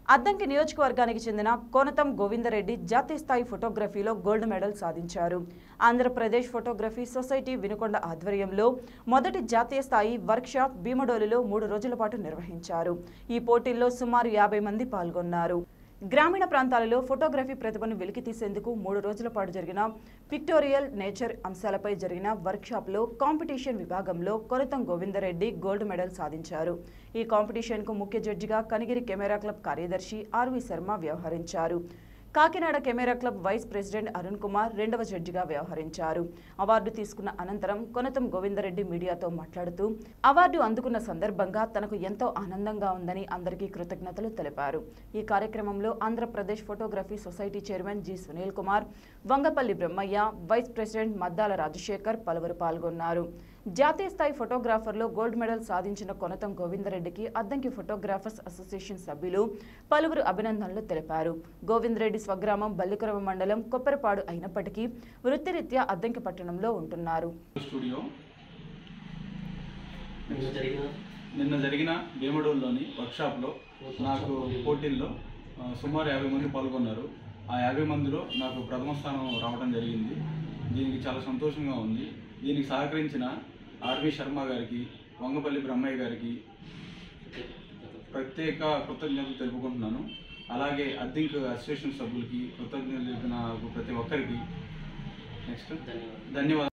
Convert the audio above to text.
అద్దంకి నియోజకవర్గానికి చెందిన కోనతం గోవిందరెడ్డి జాతీయ స్థాయి ఫోటోగ్రఫీలో గోల్డ్ మెడల్ సాధించారు ఆంధ్రప్రదేశ్ ఫోటోగ్రఫీ సొసైటీ వినుకొండ ఆధ్వర్యంలో మొదటి జాతీయ స్థాయి వర్క్షాప్ భీమడోలులో మూడు రోజుల పాటు నిర్వహించారు ఈ పోటీల్లో సుమారు యాభై మంది పాల్గొన్నారు గ్రామీణ ప్రాంతాలలో ఫోటోగ్రఫీ ప్రతిభను వెలికితీసేందుకు మూడు రోజుల పాటు జరిగిన పిక్టోరియల్ నేచర్ అంశాలపై జరిగిన వర్క్షాప్లో కాంపిటీషన్ విభాగంలో కొరతం గోవిందరెడ్డి గోల్డ్ మెడల్ సాధించారు ఈ కాంపిటీషన్కు ముఖ్య జడ్జిగా కనిగిరి కెమెరా క్లబ్ కార్యదర్శి ఆర్వి శర్మ వ్యవహరించారు Kakinada camera club vice president Arun Kumar రెండవ జడ్జిగా వ్యవహరించారు అవార్డు తీసుకున్న అనంతరం కొనతం గోవిందరెడ్డి మీడియాతో మాట్లాడుతూ అవార్డు అందుకున్న సందర్భంగా తనకు ఎంతో ఆనందంగా ఉందని అందరికీ కృతజ్ఞతలు తెలిపారు ఈ కార్యక్రమంలో Andhra Pradesh photography society chairman G Sunil Kumar Vangapalli Brahmaiah vice president Maddala Rajasekhar పలువురు పాల్గొన్నారు జాతీయ స్థాయి ఫోటోగ్రాఫర్లో గోల్డ్ మెడల్ సాధించిన కొనతం గోవిందరెడ్డికి అద్దంకి ఫోటోగ్రాఫర్స్ అసోసియేషన్ సభ్యులు పలువురు అభినందనలు తెలిపారు గోవిందరెడ్డి స్వగ్రామం బల్లికురవ మండలం కొప్పరపాడు అయినప్పటికీ వృత్తిరీత్యా అద్దంకి పట్టణంలో ఉంటున్నారు స్టూడియో నిన్న జరిగిన నిన్న జరిగిన భీమడోల్లోని వర్క్షాప్లో నాకు పోటీల్లో ఆ, సుమారు యాభై మంది పాల్గొన్నారు ఆ యాభై మందిలో నాకు ప్రథమ స్థానం రావడం జరిగింది దీనికి చాలా సంతోషంగా ఉంది దీనికి సహకరించిన ఆర్వి శర్మ గారికి వంగపల్లి బ్రహ్మయ్య గారికి ప్రత్యేక కృతజ్ఞతలు తెలుపుకుంటున్నాను అలాగే అద్దెంక్ అసోసియేషన్ సభ్యులకి కృతజ్ఞతలు తెలిపిన ప్రతి ఒక్కరికి నెక్స్ట్ ధన్యవాదాలు ధన్యవాదాలు